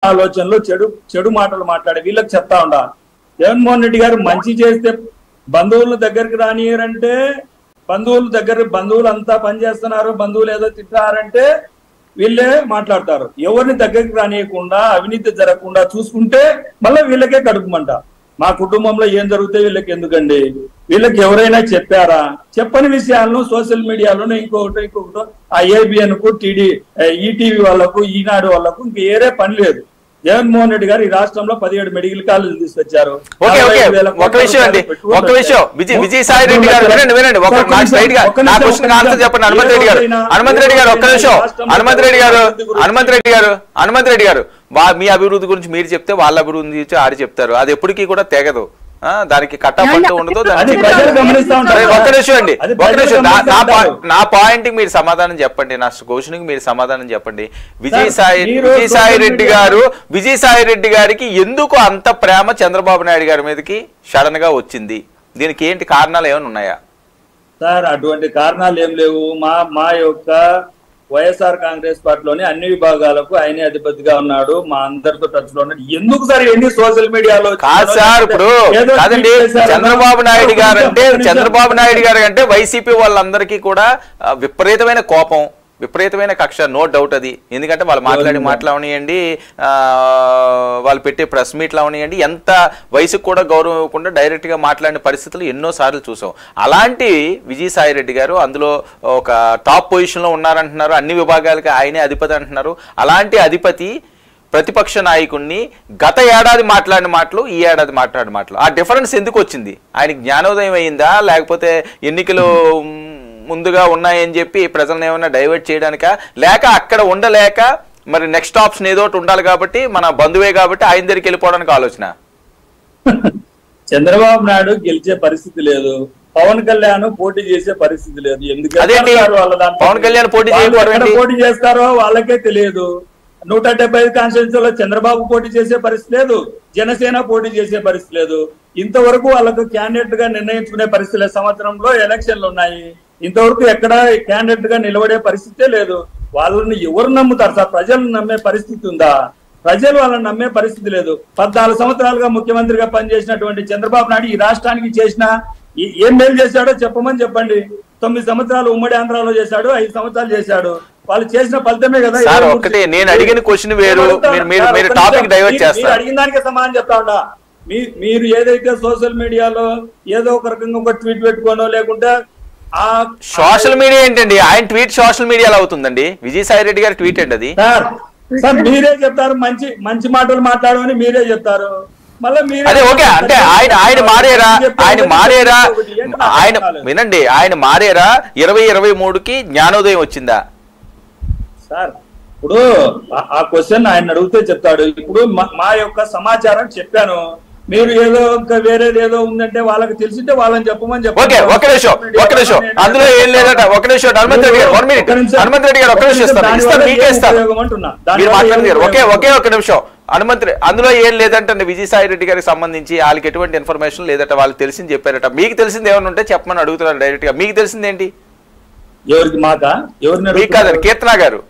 ఆలోచనలు చెడు చెడు మాటలు మాట్లాడే వీళ్ళకి చెప్తా ఉండా జగన్మోహన్ రెడ్డి గారు మంచి చేస్తే బంధువుల దగ్గరికి రానియరంటే బంధువుల దగ్గర బంధువులు అంతా పనిచేస్తున్నారు బంధువులు ఏదో తిట్టారంటే వీళ్ళే మాట్లాడతారు ఎవరిని దగ్గరికి రానియకుండా అవినీతి జరగకుండా చూసుకుంటే మళ్ళీ వీళ్ళకే కడుపుమంట మా కుటుంబంలో ఏం జరుగుతే వీళ్ళకి ఎందుకండి వీళ్ళకి ఎవరైనా చెప్పారా చెప్పని విషయాలను సోషల్ మీడియాలోనే ఇంకొకటి ఇంకొకటి ఆ ఏబిఎన్ కు టీడీ ఈటీవీ వాళ్ళకు ఈనాడు వాళ్ళకు ఇంక ఏరే పని లేదు జగన్మోహన్ రెడ్డి గారు ఈ రాష్ట్రంలో పదిహేడు మెడికల్ కాలేజీలు తీసుకొచ్చారు ఓకే ఓకే 45 వేల ఒక కోట్ల విషయం అండి రూపాయలు పెట్టుబడులు ఒక విషయం పెట్టారు. విజయ్ విజయసాయి రెడ్డి గారు వినండి వినండి ఒక ఒక్క నా నిమిషం, స్ట్రైట్ గా ఒక్క నా నిమిషం, క్వశ్చన్ ఒక్క ఆన్సర్ నిమిషం. చెప్పండి హనుమంత్ రెడ్డి గారు ఏ రోజైనా- హనుమంత్ రెడ్డి గారు ఒక్క ఏ నిమిషం రోజైనా రాష్ట్రంలో హనుమంత్ రెడ్డి గారు అభివృద్ధి గురించి- హనుమంత్ రెడ్డి గారు హనుమంత్ రెడ్డి గారు వా మీ అభివృద్ధి గురించి మీరు చెప్తే వాళ్ళ అభివృద్ధి గురించి ఆడి చెప్తారు అది ఎప్పటికీ కూడా తెగదు ఆ, దానికి కట్టపట్టు ఉండదు అది దానికి ప్రజలు గమనిస్తా సరే, ఉంటారు ఒక్క నిమిషం అండి అది ఒక్క ప్రజలు నిమిషం నా- గమనిస్తా నా ఉంటారు. పా- నా పాయింట్ కి మీరు సమాధానం చెప్పండి నా క్వశ్చన్ కి మీరు సమాధానం చెప్పండి విజయసాయి మీరు విజయసాయి social రెడ్డి media- గారు విజయసాయి రెడ్డి గారికి ఎందుకు అంత ప్రేమ చంద్రబాబు నాయుడు గారి మీదకి సడన్ గా వచ్చింది దీనికి ఏంటి కారణాలు ఏమైనా ఉన్నాయా సార్ అటువంటి కారణాలు ఏం లేవు మా మా యొక్క వైఎస్ఆర్ కాంగ్రెస్ పార్టీలోని అన్ని విభాగాలకు ఆయనే అధిపతిగా ఉన్నాడు మా అందరితో టచ్ లో ఉన్నాడు ఎందుకు సార్ ఎన్ని సోషల్ మీడియాలో కాదు సార్ ఇప్పుడు ఏదో కాదండి tweet చేశారన్నా? చంద్రబాబు నాయుడు ఒక్క గారు నిమిషం, అంటే ఒక్క నిమిషం. చంద్రబాబు నాయుడు గారు అంటే వైసీపీ వాళ్ళందరికీ కూడా ఆ, విపరీతమైన కోపం విపరీతమైన కక్ష నో డౌట్ అది ఎందుకంటే వాళ్ళు మాట్లాడి అవును. మాటలు అవనియండి ఆ, వాళ్ళు పెట్టే ప్రెస్ మీట్లు అవనియండి ఎంత వయసుకు కూడా గౌరవం ఇవ్వకుండా డైరెక్ట్ గా మాట్లాడిన పరిస్థితులు ఎన్నో సార్లు చూసాం అలాంటి విజయసాయి రెడ్డి గారు అందులో ఒక టాప్ పొజిషన్ లో ఉన్నారంటున్నారు అన్ని విభాగాలకి ఆయనే అధిపతి అంటున్నారు అలాంటి అధిపతి ప్రతిపక్ష నాయకుడిని గత ఏడాది మాట్లాడిన మాటలు ఈ ఏడాది మాట్లాడిన మాటలు ఆ డిఫరెన్స్ ఎందుకు వచ్చింది ఆయనకి జ్ఞానోదయం అయిందా లేకపోతే ఎన్నికలు మ్, ముందుగా ఉన్నాయని చెప్పి ప్రజలను ఏమైనా డైవర్ట్ చేయడానికా లేక అక్కడ ఉండలేక మరి నెక్స్ట్ ఆప్షన్ ఏదో ఒకటి ఉండాలి కాబట్టి మన బంధువే కాబట్టి ఆయన దగ్గరికి వెళ్ళిపోవడానికి ఆలోచన చంద్రబాబు నాయుడు గెలిచే పరిస్థితి లేదు పవన్ కళ్యాణ్ పోటీ చేసే పరిస్థితి లేదు ఎందుకు అదేంటి? వెళ్తారు వాళ్ళ దాంట్లో? పవన్ కళ్యాణ్ పోటీ వాళ్ళు చేయకపోవడం ఎక్కడ ఏంటి? పోటీ చేస్తారో వాళ్ళకే తెలియదు నూట డెబ్బై ఐదు కాన్స్టిట్యూన్సీలో చంద్రబాబు పోటీ చేసే పరిస్థితి లేదు జనసేన పోటీ చేసే పరిస్థితి లేదు ఇంతవరకు వాళ్ళకు క్యాండిడేట్ గా నిర్ణయించుకునే పరిస్థితి లేదు సంవత్సరంలో ఎలక్షన్లు ఉన్నాయి ఇంతవరకు ఎక్కడ క్యాండిడేట్ గా నిలబడే పరిస్థితే లేదు వాళ్ళని ఎవరు నమ్ముతారు సార్ ప్రజలు నమ్మే పరిస్థితి ఉందా ప్రజలు వాళ్ళని నమ్మే పరిస్థితి లేదు పద్నాలుగు సంవత్సరాలుగా ముఖ్యమంత్రిగా పనిచేసినటువంటి చంద్రబాబు నాయుడు ఈ రాష్ట్రానికి చేసిన ఈ- ఏం మేలు చేశాడో చెప్పమని చెప్పండి తొమ్మిది సంవత్సరాలు ఉమ్మడి ఆంధ్రాలో చేశాడు ఐదు సంవత్సరాలు చేశాడు వాళ్ళు చేసిన ఫలితమే కదా సార్, ఇరవై మూడు ఒక్కటే నేను అడిగిన question వేరు. నేను అడుగుతా మీరు- మీరు- ఉన్నా. మీరు ఒక్క topic నిమిషం. divert మీరు- చేస్తారు. మీరు అడిగిన దానికే సమాధానం చెప్తా ఉండా మీ మీరు ఏదైతే సోషల్ మీడియాలో ఏదో ఒక రకంగా ఒక ట్వీట్ పెట్టుకోనో లేకుంటే ఆ సోషల్ మీడియా ఏంటండి ఆయన ట్వీట్ సోషల్ మీడియాలో అవుతుందండి విజయసాయి రెడ్డి గారి ట్వీట్ అండి అది సార్ సార్ మీరే చెప్తారు మంచి మంచి మాటలు మాట్లాడమని మీరే చెప్తారు మళ్ళీ మీరే అదే ఓకే అంటే ఆయన ఆయన మారేరా ఆయన మారేరా ఏంటి నాకు ఆయన అర్థం కాలేదు. వినండి ఆయన మారేరా ఇరవై ఇరవై మూడుకి జ్ఞానోదయం వచ్చిందా సార్ ఇప్పుడు ఆ- ఆ క్వశ్చన్ ఆయన అడిగితే చెప్తాడు ఇప్పుడు మా- మా యొక్క సమాచారం చెప్పాను మీరు ఏదో ఇంకా వేరేది ఏదో ఉందంటే వాళ్ళకి తెలిసింటే వాళ్ళని చెప్పమని చెప్పండి. ఓకే ఒక నిమిషం ఒక నిమిషం అందులో ఏం లేదట ఒక నిమిషం హనుమంత్ రెడ్డి గారు వన్ మినిట్ ఒక్క నిమిషం. హనుమంత్ రెడ్డి గారు ఒక నిమిషం ఇస్తాను దాని ఇస్తాను వల్ల మీకే ఏం ఇస్తాను ఉపయోగం అంటున్నా. దాని మీరు వల్ల ఏం మాట్లాడారు ఒకే ఉపయోగం? ఒకే ఒక నిమిషం హనుమంత్ రెడ్డి అందులో ఏం లేదంటే విజయసాయి రెడ్డి గారికి సంబంధించి వాళ్ళకి ఎటువంటి ఇన్ఫర్మేషన్ లేదట వాళ్ళకి తెలిసింది చెప్పారట మీకు తెలిసింది ఏమైనా ఉంటే చెప్పమని అడుగుతున్నారు డైరెక్ట్ గా మీకు తెలిసింది ఏంటి ఎవరికి మాక ఎవరిని మీకు కాదండి అడుగుతున్నారు? కీర్తన గారు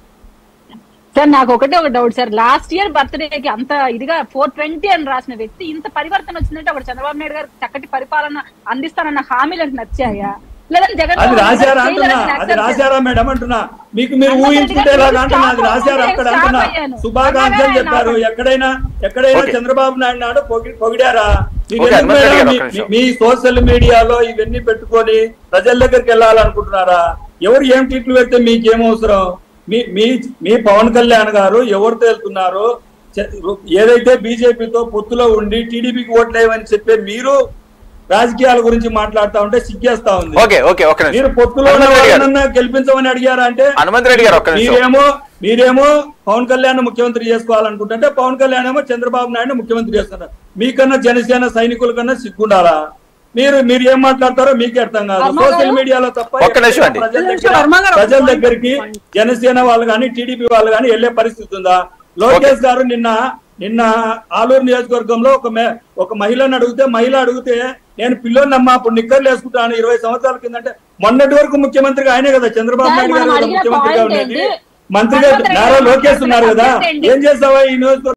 సార్ నాకు ఒకటే ఒక డౌట్ సార్ లాస్ట్ ఇయర్ బర్త్డేకి అంత ఇదిగా ఫోర్ ట్వంటీ అని రాసిన వ్యక్తి ఇంత పరివర్తన వచ్చిందంటే అక్కడ చంద్రబాబు నాయుడు గారు చక్కటి పరిపాలన అందిస్తానన్న హామీలు అంటే నచ్చాయా లేదంటే జగన్ అది రాశారా అంటున్నా అది రాశారా మేడం అంటున్నా మీకు మీరు అన్నగారు ఊహించుకుంటేలాగా నేను అంటున్నా అది షాక్ రాశారా అక్కడ అయ్యాను, అంటున్నా షాక్ అయ్యాను. శుభాకాంక్షలు అన్నగారు చెప్పారు నాకు- ఎక్కడైనా ఎక్కడైనా ఓకే. చంద్రబాబు నాయుడు నాడు పొగి- పొగిడారా మీరు ఓకే, ఎందుకు హనుమంత్ రెడ్డి మేడం గారు మీ- ఒక్క నిమిషం. మీ సోషల్ మీడియాలో ఇవన్నీ పెట్టుకొని ప్రజల దగ్గరికి వెళ్ళాలనుకుంటున్నారా ఎవరు ఏం ట్వీట్లు పెడితే మీకేం అవసరం మీ మీ మీ పవన్ కళ్యాణ్ గారు ఎవరితో వెళ్తున్నారు చె- ఏదైతే బీజేపీతో పొత్తులో ఉండి టీడీపీకి ఓట్లేవని చెప్పే మీరు రాజకీయాల గురించి మాట్లాడుతా ఉంటే సిగ్గేస్తా ఉంది ఓకే ఓకే ఒక మీరు నిమిషం పొత్తులో ఉన్న హనుమంత్ రెడ్డి గారు వాళ్ళనన్నా గెలిపించమని అడిగారా అంటే హనుమంత్ రెడ్డి గారు ఒక్క నిమిషం మీరేమో మీరేమో పవన్ కళ్యాణ్ ముఖ్యమంత్రి చేసుకోవాలనుకుంటుంటే పవన్ కళ్యాణ్ ఏమో చంద్రబాబు నాయుడు ముఖ్యమంత్రి చేస్తున్నారు మీకన్నా జనసేన సైనికుల కన్నా సిగ్గుండాలా మీరు మీరు ఏం మాట్లాడతారో మీకే అర్థం కాదు వర్మ సోషల్ గారు? మీడియాలో తప్ప ఒక్క నిమిషం అండి. ప్రజల ఒక్క నిమిషం, దగ్గర- వర్మ గారు, ఒక ప్రజల point, దగ్గరికి point. జనసేన వాళ్ళు కానీ టీడీపీ వాళ్ళు కానీ వెళ్ళే పరిస్థితి ఉందా లోకేష్ గారు నిన్న నిన్న ఆలూరు నియోజకవర్గంలో ఒక మే- ఒక మహిళను అడిగితే మహిళ అడిగితే నేను పిల్లోని అమ్మా అప్పుడు నిక్కర్లు వేసుకుంటాను ఇరవై సంవత్సరాల కిందంటే మొన్నటి వరకు ముఖ్యమంత్రిగా ఆయనే కదా చంద్రబాబు సార్, నాయుడు గారు మనం కదా అడిగిన ముఖ్యమంత్రిగా point ఉండేది ఏంటి? మంత్రిగా హనుమంత్ రెడ్డి నారా గారు లోకేష్ ఉన్నారు కదా చెప్పండి. ఏం చేస్తావా ఈ నియోజకవర్గం